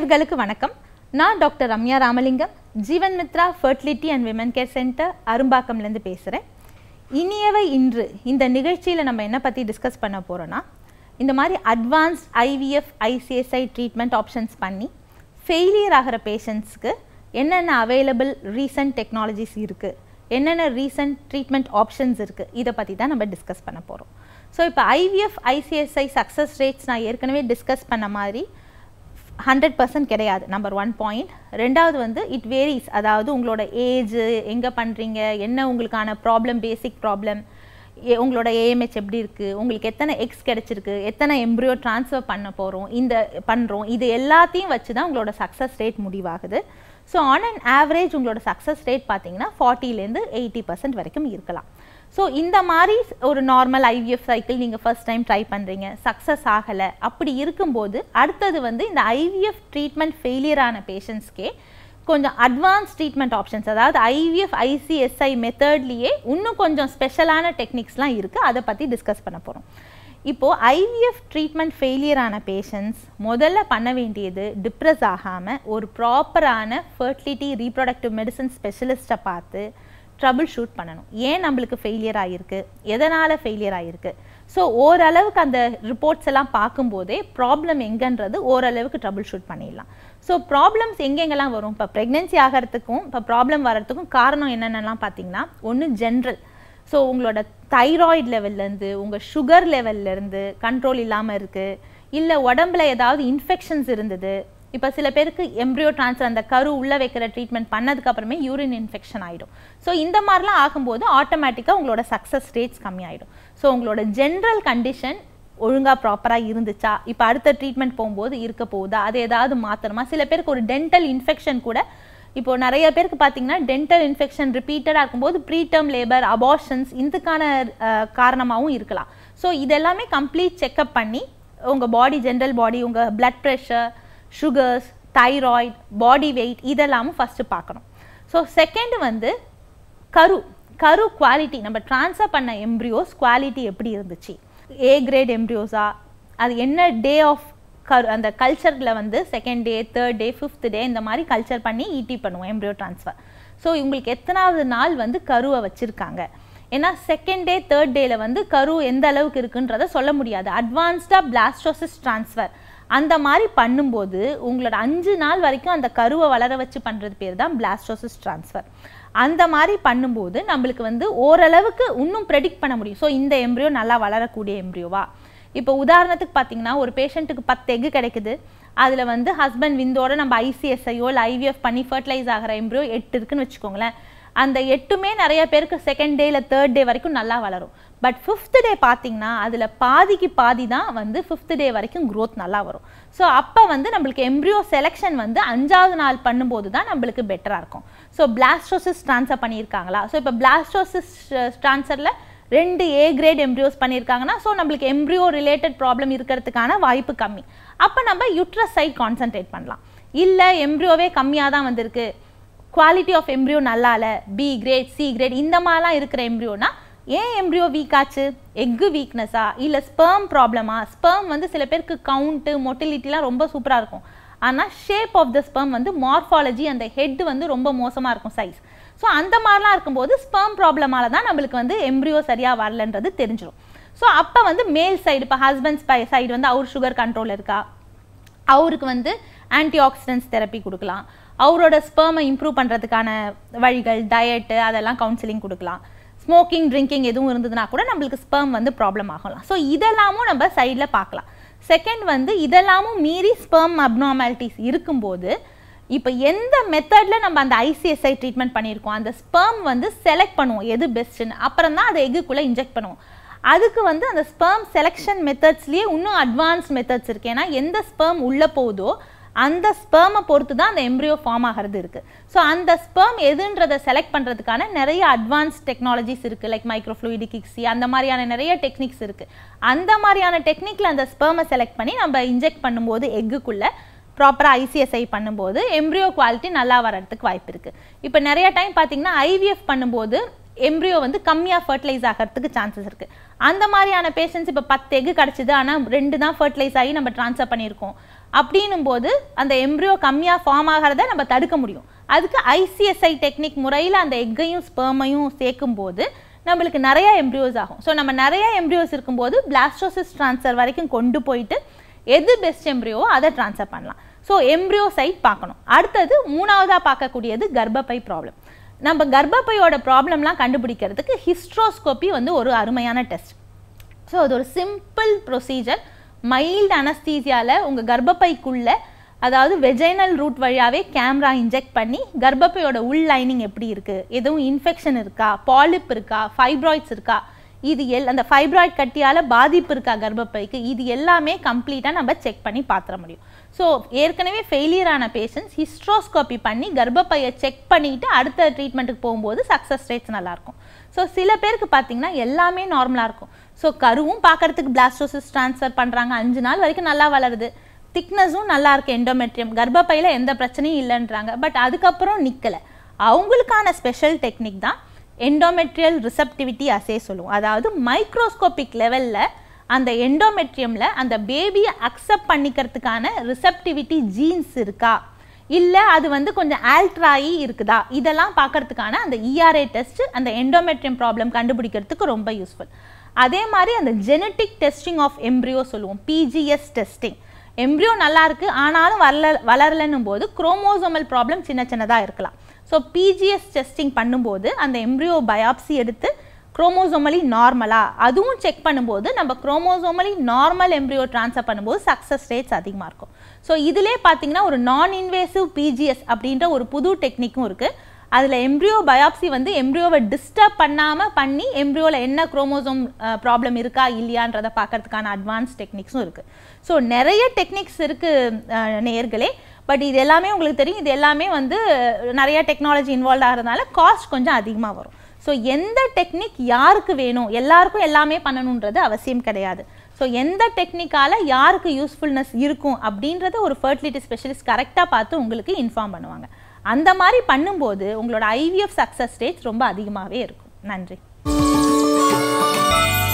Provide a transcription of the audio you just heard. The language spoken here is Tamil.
நேயர்களுக்கு வணக்கம் நான் doctor Ramya Ramalingam Jeevan Mithra fertility and women care centre அரும்பாக்கம்லேருந்து பேசுகிறேன் இனியவை இன்று இந்த நிகழ்ச்சியில் நம்ம என்ன பற்றி டிஸ்கஸ் பண்ண போகிறோன்னா இந்த மாதிரி advanced IVF ICSI treatment options பண்ணி ஃபெயிலியர் ஆகிற பேஷண்ட்ஸ்க்கு என்னென்ன அவைலபிள் ரீசன்ட் டெக்னாலஜிஸ் இருக்குது என்னென்ன ரீசன்ட் ட்ரீட்மெண்ட் ஆப்ஷன்ஸ் இருக்குது இதை பற்றி தான் நம்ம டிஸ்கஸ் பண்ண போகிறோம் ஸோ இப்போ ஐவிஎஃப் ஐசிஎஸ்ஐ சக்ஸஸ் ரேட்ஸ் நான் ஏற்கனவே டிஸ்கஸ் பண்ண மாதிரி ஹண்ட்ரட் பர்சன்ட் கிடையாது நம்பர் ஒன் பாயிண்ட் ரெண்டாவது வந்து இட் வேரிஸ் அதாவது உங்களோட ஏஜ் எங்கே பண்ணுறீங்க என்ன உங்களுக்கான ப்ராப்ளம் பேசிக் ப்ராப்ளம் உங்களோட ஏஎம்ஹெச் எப்படி இருக்குது உங்களுக்கு எத்தனை எக்ஸ் கிடச்சிருக்கு எத்தனை எம்ப்ரியோ ட்ரான்ஸ்ஃபர் பண்ண போகிறோம் இந்த பண்ணுறோம் இது எல்லாத்தையும் வச்சு தான் உங்களோட சக்ஸஸ் ரேட் முடிவாகுது ஸோ ஆன் அண்ட் ஆவரேஜ் உங்களோட சக்ஸஸ் ரேட் பார்த்தீங்கன்னா ஃபார்ட்டிலேருந்து எயிட்டி பர்சன்ட் வரைக்கும் இருக்கலாம் ஸோ இந்த மாதிரி ஒரு நார்மல் ஐவிஎஃப் சைக்கிள் நீங்கள் ஃபர்ஸ்ட் டைம் ட்ரை பண்ணுறீங்க சக்ஸஸ் ஆகலை அப்படி இருக்கும்போது அடுத்தது வந்து இந்த ஐவிஎஃப் ட்ரீட்மெண்ட் ஃபெயிலியர் ஆன பேஷண்ட்ஸ்க்கே கொஞ்சம் அட்வான்ஸ் ட்ரீட்மெண்ட் ஆப்ஷன்ஸ் அதாவது ஐவிஎஃப் ஐசிஎஸ்ஐ மெத்தட்லேயே இன்னும் கொஞ்சம் ஸ்பெஷலான டெக்னிக்ஸ்லாம் இருக்குது அதை பற்றி டிஸ்கஸ் பண்ண போகிறோம் இப்போது ஐவிஎஃப் ட்ரீட்மெண்ட் ஃபெயிலியர் ஆன பேஷண்ட்ஸ் முதல்ல பண்ண வேண்டியது டிப்ரெஸ் ஆகாமல் ஒரு ப்ராப்பரான ஃபர்டிலிட்டி ரீப்ரொடக்டிவ் மெடிசன் ஸ்பெஷலிஸ்ட்டை பார்த்து ட்ரபிள் ஷூட் பண்ணணும் ஏன் நம்மளுக்கு ஃபெயிலியர் ஆகிருக்கு எதனால் ஃபெயிலியர் ஆகிருக்கு ஸோ ஓரளவுக்கு அந்த ரிப்போர்ட்ஸ் எல்லாம் பார்க்கும்போதே ப்ராப்ளம் எங்கன்றது ஓரளவுக்கு ட்ரபிள் ஷூட் பண்ணிடலாம் ஸோ ப்ராப்ளம்ஸ் எங்கெங்கெல்லாம் வரும் இப்போ ப்ரெக்னென்சி ஆகிறதுக்கும் இப்போ ப்ராப்ளம் வர்றதுக்கும் காரணம் என்னென்னலாம் பார்த்தீங்கன்னா ஒன்று ஜென்ரல் ஸோ உங்களோட தைராய்டு லெவல்லேருந்து உங்கள் சுகர் லெவல்லேருந்து கண்ட்ரோல் இல்லாமல் இருக்குது இல்லை உடம்புல ஏதாவது இன்ஃபெக்ஷன்ஸ் இருந்தது இப்போ சில பேருக்கு எம்ப்ரியோ ட்ரான்ஸ்ஃபர் அந்த கரு உள்ளே வைக்கிற ட்ரீட்மெண்ட் பண்ணதுக்கு அப்புறமே யூரின் இன்ஃபெக்ஷன் ஆகிடும் ஸோ இந்த மாதிரிலாம் ஆகும்போது ஆட்டோமேட்டிக்காக உங்களோட சக்ஸஸ் ரேட்ஸ் கம்மியாயிடும் ஸோ உங்களோட ஜென்ரல் கண்டிஷன் ஒழுங்காக ப்ராப்பராக இருந்துச்சா இப்போ அடுத்த ட்ரீட்மெண்ட் போகும்போது இருக்க போகுதா அது ஏதாவது மாற்றணுமா சில பேருக்கு ஒரு டென்டல் இன்ஃபெக்ஷன் கூட இப்போ நிறைய பேருக்கு பார்த்தீங்கன்னா டென்டல் இன்ஃபெக்ஷன் ரிப்பீட்டடாக இருக்கும்போது ப்ரீடம் லேபர் அபார்ஷன்ஸ் இதுக்கான காரணமாகவும் இருக்கலாம் ஸோ இதெல்லாமே கம்ப்ளீட் செக்கப் பண்ணி உங்கள் பாடி ஜென்ரல் பாடி உங்கள் blood pressure sugars thyroid body weight இதெல்லாமும் ஃபஸ்ட்டு பார்க்கணும் ஸோ செகண்ட் வந்து கரு கரு குவாலிட்டி நம்ம ட்ரான்ஸ்ஃபர் பண்ண எம்ப்ரியோஸ் குவாலிட்டி எப்படி இருந்துச்சு ஏ கிரேட் எம்ப்ரியோஸா அது என்ன டே ஆஃப் கரு அந்த கல்ச்சரில் வந்து second day third day fifth day இந்த மாதிரி கல்ச்சர் பண்ணி ஈட்டி பண்ணுவோம் எம்ப்ரியோ ட்ரான்ஸ்ஃபர் ஸோ உங்களுக்கு எத்தனாவது நாள் வந்து கருவை வச்சுருக்காங்க ஏன்னா செகண்ட் டே தேர்ட் டேல வந்து கரு எந்த அளவுக்கு இருக்குன்றத சொல்ல முடியாது அட்வான்ஸ்டாக பிளாஸ்டோசிஸ் ட்ரான்ஸ்ஃபர் அந்த மாதிரி பண்ணும்போது உங்களோட அஞ்சு நாள் வரைக்கும் அந்த கருவை வளர வச்சு பண்ணுறது பேர் தான் பிளாஸ்டோசிஸ் ட்ரான்ஸ்ஃபர் அந்த மாதிரி பண்ணும்போது நம்மளுக்கு வந்து ஓரளவுக்கு இன்னும் ப்ரெடிக்ட் பண்ண முடியும் ஸோ இந்த எம்ப்ரியோ நல்லா வளரக்கூடிய எம்ப்ரியோவா இப்போ உதாரணத்துக்கு பார்த்தீங்கன்னா ஒரு பேஷண்ட்டுக்கு பத்து எக்கு கிடைக்குது அதில் வந்து ஹஸ்பண்ட் விந்தோட நம்ம ஐசிஎஸ்ஐயோ இல்லை ஐவிஎஃப் பண்ணி ஃபர்டிலைஸ் ஆகிற எம்ப்ரியோ எட்டு இருக்குன்னு வச்சுக்கோங்களேன் அந்த எட்டுமே நிறைய பேருக்கு செகண்ட் டே இல்லை தேர்ட் டே வரைக்கும் நல்லா வளரும் பட் ஃபிஃப்த் டே பார்த்தீங்கன்னா அதில் பாதிக்கு பாதி தான் வந்து ஃபிஃப்த் டே வரைக்கும் க்ரோத் நல்லா வரும் ஸோ அப்போ வந்து நம்மளுக்கு எம்ப்ரியோ செலெக்ஷன் வந்து அஞ்சாவது நாள் பண்ணும்போது தான் நம்மளுக்கு பெட்டராக இருக்கும் ஸோ பிளாஸ்டோசிஸ் ட்ரான்ஸ்ஃபர் பண்ணியிருக்காங்களா ஸோ இப்போ பிளாஸ்டோசிஸ் ட்ரான்ஸ்ஃபரில் ரெண்டு ஏ கிரேட் எம்ப்ரியோஸ் பண்ணியிருக்காங்கன்னா ஸோ நம்மளுக்கு எம்ப்ரியோ ரிலேட்டட் ப்ராப்ளம் இருக்கிறதுக்கான வாய்ப்பு கம்மி அப்போ நம்ம யுட்ரஸ் சைட் கான்சென்ட்ரேட் பண்ணலாம் இல்லை எம்ப்ரியோவே கம்மியாக தான் வந்திருக்கு குவாலிட்டி ஆஃப் எம்ப்ரியோ நல்லா இல்லை பி கிரேட் சி கிரேட் இந்த மாதிரிலாம் இருக்கிற எம்ப்ரியோனா ஏன் எம்ப்ரியோ வீக் ஆச்சு எக்கு வீக்னஸா இல்லை ஸ்பெர்ம் ப்ராப்ளமா ஸ்பெர்ம் வந்து சில பேருக்கு கவுண்ட்டு மொட்டிலிட்டிலாம் ரொம்ப சூப்பராக இருக்கும் ஆனால் ஷேப் ஆஃப் த ஸ்பெர்ம் வந்து மார்ஃபாலஜி அந்த ஹெட் வந்து ரொம்ப மோசமாக இருக்கும் சைஸ் ஸோ அந்த மாதிரிலாம் இருக்கும்போது ஸ்பெர்ம் ப்ராப்ளமால தான் நம்மளுக்கு வந்து எம்ப்ரியோ சரியாக வரலன்றது தெரிஞ்சிடும் ஸோ அப்போ வந்து மேல் சைடு இப்போ ஹஸ்பண்ட்ஸ் சைடு வந்து அவர் சுகர் கண்ட்ரோல் இருக்கா அவருக்கு வந்து ஆன்டி ஆக்சிடென்ட்ஸ் தெரப்பி கொடுக்கலாம் அவரோட ஸ்பெர்மை இம்ப்ரூவ் பண்ணுறதுக்கான வழிகள் டயட்டு அதெல்லாம் கவுன்சிலிங் கொடுக்கலாம் ஸ்மோக்கிங் ட்ரிங்கிங் எதுவும் இருந்ததுன்னா கூட நம்மளுக்கு ஸ்பெர்ம் வந்து ப்ராப்ளம் ஆகலாம் ஸோ இதெல்லாமும் நம்ம சைடில் பார்க்கலாம் செகண்ட் வந்து இதெல்லாமும் மீறி ஸ்பெர்ம் அப்நார்மாலிட்டிஸ் இருக்கும்போது இப்போ எந்த மெத்தடில் நம்ம அந்த ஐசிஎஸ்ஐ ட்ரீட்மெண்ட் பண்ணியிருக்கோம் அந்த ஸ்பெர்ம் வந்து செலக்ட் பண்ணுவோம் எது பெஸ்ட்டுன்னு அப்புறம் தான் அதை எக்குக்குள்ளே இன்ஜெக்ட் பண்ணுவோம் அதுக்கு வந்து அந்த ஸ்பெர்ம் செலெக்ஷன் மெத்தட்ஸ்லேயே இன்னும் அட்வான்ஸ் மெத்தட்ஸ் இருக்குது ஏன்னா எந்த ஸ்பெர்ம் உள்ளே போகுதோ அந்த ஸ்பெர்மை பொறுத்து தான் அந்த எம்ப்ரியோ ஃபார்ம் ஆகிறது இருக்குது ஸோ அந்த ஸ்பெர்ம் எதுன்றதை செலக்ட் பண்ணுறதுக்கான நிறைய அட்வான்ஸ் டெக்னாலஜிஸ் இருக்குது லைக் மைக்ரோஃப்ளூயிடிக் கிக்ஸி அந்த மாதிரியான நிறைய டெக்னிக்ஸ் இருக்குது அந்த மாதிரியான டெக்னிக்கில் அந்த ஸ்பெர்மை செலக்ட் பண்ணி நம்ம இன்ஜெக்ட் பண்ணும்போது எக்குக்குள்ளே ப்ராப்பராக ஐசிஎஸ்ஐ பண்ணும்போது எம்ப்ரியோ குவாலிட்டி நல்லா வர்றதுக்கு வாய்ப்பு இருக்குது இப்போ நிறைய டைம் பார்த்தீங்கன்னா ஐவிஎஃப் பண்ணும்போது எம்ப்ரியோ வந்து கம்மியாக ஃபர்டிலைஸ் ஆகிறதுக்கு சான்சஸ் இருக்குது அந்த மாதிரியான பேஷண்ட்ஸ் இப்போ பத்து எக்கு கிடச்சிது ஆனால் ரெண்டு தான் ஃபர்டிலைஸ் ஆகி நம்ம ட்ரான்ஸ்ஃபர் பண்ணியிருக்கோம் அப்படின்னும் போது அந்த எம்ப்ரியோ கம்மியாக ஃபார்ம் ஆகிறத நம்ம தடுக்க முடியும் அதுக்கு ஐசிஎஸ்ஐ டெக்னிக் முறையில் அந்த எக்கையும் ஸ்பெர்மையும் சேர்க்கும் போது நம்மளுக்கு நிறைய எம்ப்ரியோஸ் ஆகும் ஸோ நம்ம நிறைய எம்ப்ரியோஸ் இருக்கும்போது பிளாஸ்டோசிஸ் ட்ரான்ஸ்ஃபர் வரைக்கும் கொண்டு போயிட்டு எது பெஸ்ட் எம்ப்ரியோவோ அதை ட்ரான்ஸ்ஃபர் பண்ணலாம் ஸோ எம்ப்ரியோ சைட் பார்க்கணும் அடுத்தது மூணாவதாக பார்க்கக்கூடியது கர்ப்பப்பை ப்ராப்ளம் நம்ம கர்ப்பப்பையோட ப்ராப்ளம்லாம் கண்டுபிடிக்கிறதுக்கு ஹிஸ்ட்ரோஸ்கோப்பி வந்து ஒரு அருமையான டெஸ்ட் ஸோ அது ஒரு சிம்பிள் ப்ரொசீஜர் மைல்டு அனஸ்தீசியாவில் உங்கள் கர்ப்பப்பைக்குள்ள அதாவது வெஜைனல் ரூட் வழியாகவே கேமரா இன்ஜெக்ட் பண்ணி கர்ப்பப்பையோட உள் லைனிங் எப்படி இருக்குது எதுவும் இன்ஃபெக்ஷன் இருக்கா பாலிப் இருக்கா ஃபைப்ராய்ட்ஸ் இருக்கா இது எல் அந்த ஃபைப்ராய்ட் கட்டியால் பாதிப்பு இருக்கா கர்ப்பப்பைக்கு இது எல்லாமே கம்ப்ளீட்டாக நம்ம செக் பண்ணி பார்த்துட முடியும் ஸோ ஏற்கனவே ஃபெயிலியர் ஆன பேஷண்ட்ஸ் ஹிஸ்ட்ரோஸ்கோப்பி பண்ணி கர்ப்பப்பையை செக் பண்ணிவிட்டு அடுத்த ட்ரீட்மெண்ட்டுக்கு போகும்போது சக்ஸஸ் ரேட்ஸ் நல்லாயிருக்கும் ஸோ சில பேருக்கு பார்த்தீங்கன்னா எல்லாமே நார்மலாக இருக்கும் ஸோ கருவும் பார்க்கறதுக்கு பிளாஸ்டோசிஸ் ட்ரான்ஸ்ஃபர் பண்ணுறாங்க அஞ்சு நாள் வரைக்கும் நல்லா வளருது திக்னஸும் நல்லா இருக்கு எண்டோமெட்ரியம் கர்ப்பப்பையில் எந்த பிரச்சனையும் இல்லைன்றாங்க பட் அதுக்கப்புறம் நிற்கலை அவங்களுக்கான ஸ்பெஷல் டெக்னிக் தான் எண்டோமெட்ரியல் ரிசப்டிவிட்டி அசே சொல்லுவோம் அதாவது மைக்ரோஸ்கோபிக் லெவலில் அந்த எண்டோமெட்ரியமில் அந்த பேபியை அக்செப்ட் பண்ணிக்கிறதுக்கான ரிசப்டிவிட்டி ஜீன்ஸ் இருக்கா இல்லை அது வந்து கொஞ்சம் ஆல்ட்ராயி இருக்குதா இதெல்லாம் பார்க்கறதுக்கான அந்த இஆர்ஏ டெஸ்ட் அந்த எண்டோமெட்ரியம் ப்ராப்ளம் கண்டுபிடிக்கிறதுக்கு ரொம்ப யூஸ்ஃபுல் அதே மாதிரி அந்த ஜெனட்டிக் டெஸ்டிங் ஆஃப் எம்ப்ரியோ சொல்லுவோம் பிஜிஎஸ் டெஸ்டிங் எம்ப்ரியோ நல்லா இருக்கு ஆனாலும் வளர வளரலன்னும் போது குரோமோசோமல் ப்ராப்ளம் சின்ன சின்னதாக இருக்கலாம் ஸோ பிஜிஎஸ் டெஸ்டிங் பண்ணும்போது அந்த எம்ப்ரியோ பயாப்சி எடுத்து குரோமோசோமலி நார்மலா அதுவும் செக் பண்ணும்போது நம்ம குரோமோசோமலி நார்மல் எம்ப்ரியோ ட்ரான்ஸ்ஃபர் பண்ணும்போது சக்ஸஸ் ரேட்ஸ் அதிகமாக இருக்கும் ஸோ இதிலே பார்த்தீங்கன்னா ஒரு நான் இன்வேசிவ் பிஜிஎஸ் அப்படின்ற ஒரு புது டெக்னிக்கும் இருக்குது அதில் எம்ப்ரியோ பயாப்சி வந்து எம்ப்ரியோவை டிஸ்டர்ப் பண்ணாமல் பண்ணி எம்ப்ரியோவில் என்ன குரோமோசோம் ப்ராப்ளம் இருக்கா இல்லையான்றதை பார்க்கறதுக்கான அட்வான்ஸ் டெக்னிக்ஸும் இருக்குது ஸோ நிறைய டெக்னிக்ஸ் இருக்குது நேர்களே பட் இது எல்லாமே உங்களுக்கு தெரியும் இது எல்லாமே வந்து நிறைய டெக்னாலஜி இன்வால்வ் ஆகிறதுனால காஸ்ட் கொஞ்சம் அதிகமாக வரும் ஸோ எந்த டெக்னிக் யாருக்கு வேணும் எல்லாருக்கும் எல்லாமே பண்ணணுன்றது அவசியம் கிடையாது ஸோ எந்த டெக்னிக்கால் யாருக்கு யூஸ்ஃபுல்னஸ் இருக்கும் அப்படின்றத ஒரு ஃபர்டிலிட்டி ஸ்பெஷலிஸ்ட் கரெக்டாக பார்த்து உங்களுக்கு இன்ஃபார்ம் பண்ணுவாங்க அந்த மாதிரி பண்ணும்போது உங்களோட ஐவிஎஃப் சக்ஸஸ் ரேட் ரொம்ப அதிகமாகவே இருக்கும் நன்றி